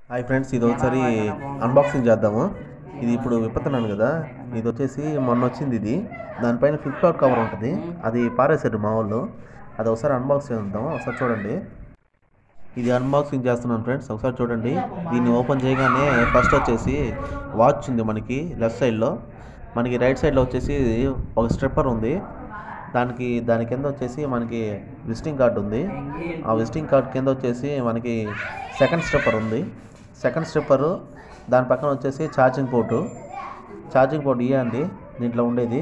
hi friends ఇది ఒకసారి unboxing చేద్దాము ఇది ఇప్పుడు విప్పుతున్నాను కదా ఇది వచ్చేసి మొన్న వచ్చింది ఇది దానిపైన ఫ్లిప్కార్ట్ కవర్ ఉంటుంది అది పారేసారు మా వాళ్ళు అది ఒకసారి అన్బాక్స్ చేద్దాం ఒకసారి చూడండి ఇది అన్బాక్సింగ్ చేస్తున్నాను ఫ్రెండ్స్ ఒకసారి చూడండి దీన్ని ఓపెన్ చేయగానే ఫస్ట్ వచ్చేసి వాచ్ ఉంది మనకి లెఫ్ట్ సైడ్లో మనకి రైట్ సైడ్లో వచ్చేసి ఒక స్ట్రిప్పర్ ఉంది దానికి దాని కింద వచ్చేసి మనకి విజిటింగ్ కార్డ్ ఉంది ఆ విజిటింగ్ కార్డ్ కింద వచ్చేసి మనకి సెకండ్ స్ట్రిప్పర్ ఉంది సెకండ్ స్ట్రిప్పరు దాని పక్కన వచ్చేసి ఛార్జింగ్ పోర్టు ఛార్జింగ్ పోర్ట్ ఇయే అండి దీంట్లో ఉండేది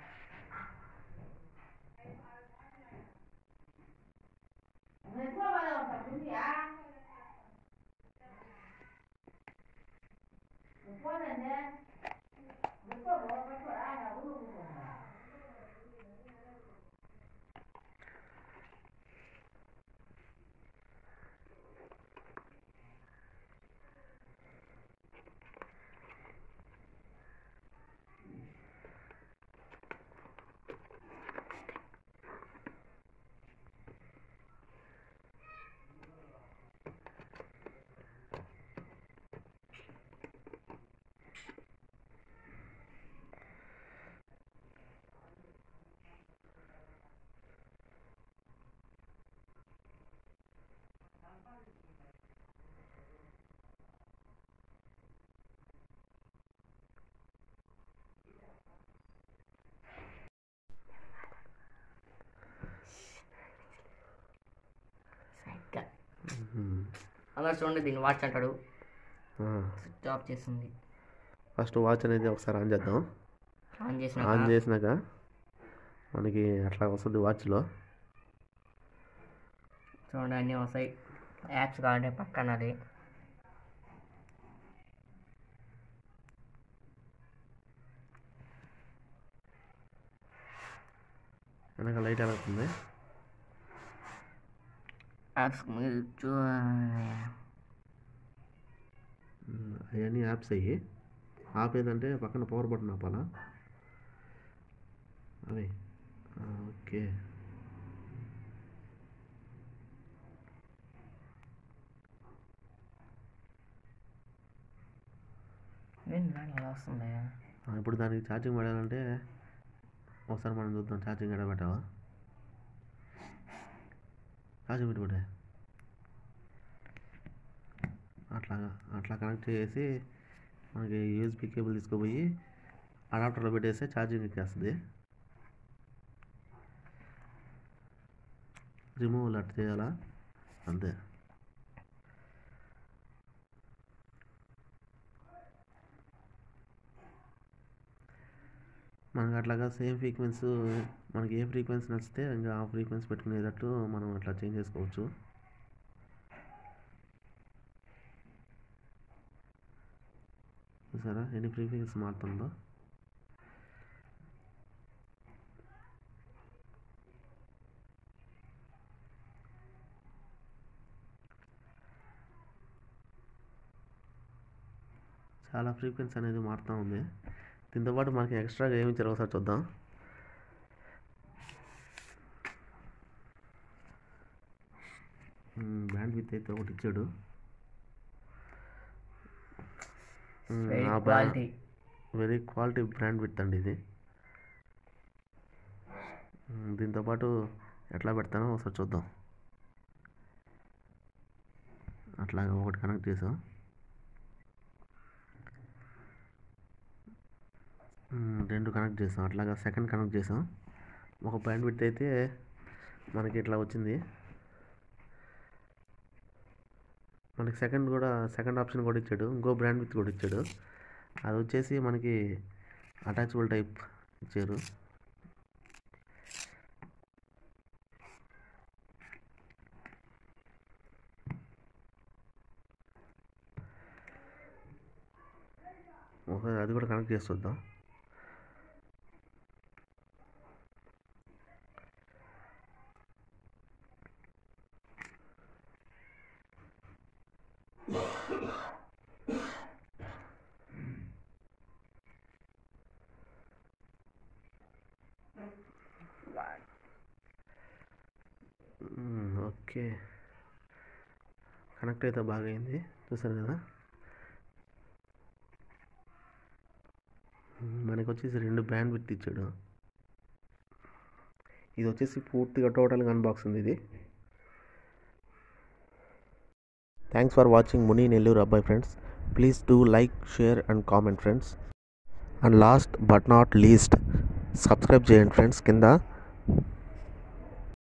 సరిగ్గా అలా చూడండి దీన్ని వాచ్ అంటాడు స్విచ్ ఆఫ్ చేస్తుంది ఫస్ట్ వాచ్ అనేది ఒకసారి ఆన్ చేద్దాం ఆన్ చేసిన ఆన్ చేసినాక మనకి అట్లా వస్తుంది వాచ్లో చూడండి అన్నీ వస్తాయి యాప్స్ కావాలంటే పక్కన అది వెనక లైట్ వెళ్తుంది యాప్స్ మీరు చూ అవన్నీ యాప్స్ అయ్యి ఆపేదంటే పక్కన పవర్ బటన్ ఆపాలా అవి ఆ, ఓకే నేను దాని ఎలా వస్తుంది ఆ, ఇప్పుడు దానికి ఛార్జింగ్ పడాలంటే ఒకసారి మనం చూద్దాం ఛార్జింగ్ ఎక్కడ పెట్టావా ఛార్జింగ్ పెట్టి పెట్టే అట్లాగా అట్లా కనెక్ట్ చేసి మనకి యూఎస్బి కేబుల్ తీసుకుపోయి అడాప్టర్లో పెట్టేస్తే ఛార్జింగ్ ఎక్కేస్తుంది రిమూవల్ అట్లా చేయాలా అంతే మనకి అట్లాగా సేమ్ ఫ్రీక్వెన్సీ మనకి ఏ ఫ్రీక్వెన్సీ నచ్చితే ఇంకా ఆ ఫ్రీక్వెన్సీ పెట్టుకునేటట్టు మనం అట్లా చేంజ్ చేసుకోవచ్చు చూసారా ఎన్ని ఫ్రీక్వెన్సీ మారుతుందో చాలా ఫ్రీక్వెన్సీ అనేది మారుతూ ఉంది దీంతో పాటు మనకి ఎక్స్ట్రాగా ఏమి ఇచ్చారో ఒకసారి చూద్దాం బ్యాండ్ విత్ అయితే ఒకటి ఇచ్చాడు hmm, very ah quality very quality brand with అండి ఇది మ్మ్, దీంతో పాటు ఎట్లా పెడతానో ఒకసారి చూద్దాం అట్లాగా ఒకటి కనెక్ట్ చేసాం మ్మ్, రెండు కనెక్ట్ చేసాం అట్లాగా సెకండ్ కనెక్ట్ చేసాం ఒక బ్యాండ్ విత్ అయితే మనకి ఇట్లా వచ్చింది మనకి సెకండ్ కూడా సెకండ్ ఆప్షన్ కూడా ఇచ్చాడు ఇంకో బ్రాండ్ విత్ కూడా ఇచ్చాడు అది వచ్చేసి మనకి అటాచబుల్ టైప్ ఇచ్చారు ఒకసారి అది కూడా కనెక్ట్ చేసి చూద్దాం ఓకే కనెక్ట్ కనెక్ట్ అయితే బాగా అయింది చూసారు కదా మనకి వచ్చేసి రెండు బ్యాండ్ విత్ ఇచ్చాడు ఇది వచ్చేసి పూర్తిగా టోటల్గా అన్బాక్సింగ్ ఇది thanks for watching Muni Nellore అబ్బాయి friends please do like share and comment friends and last but not least subscribe చేయండి ఫ్రెండ్స్ కింద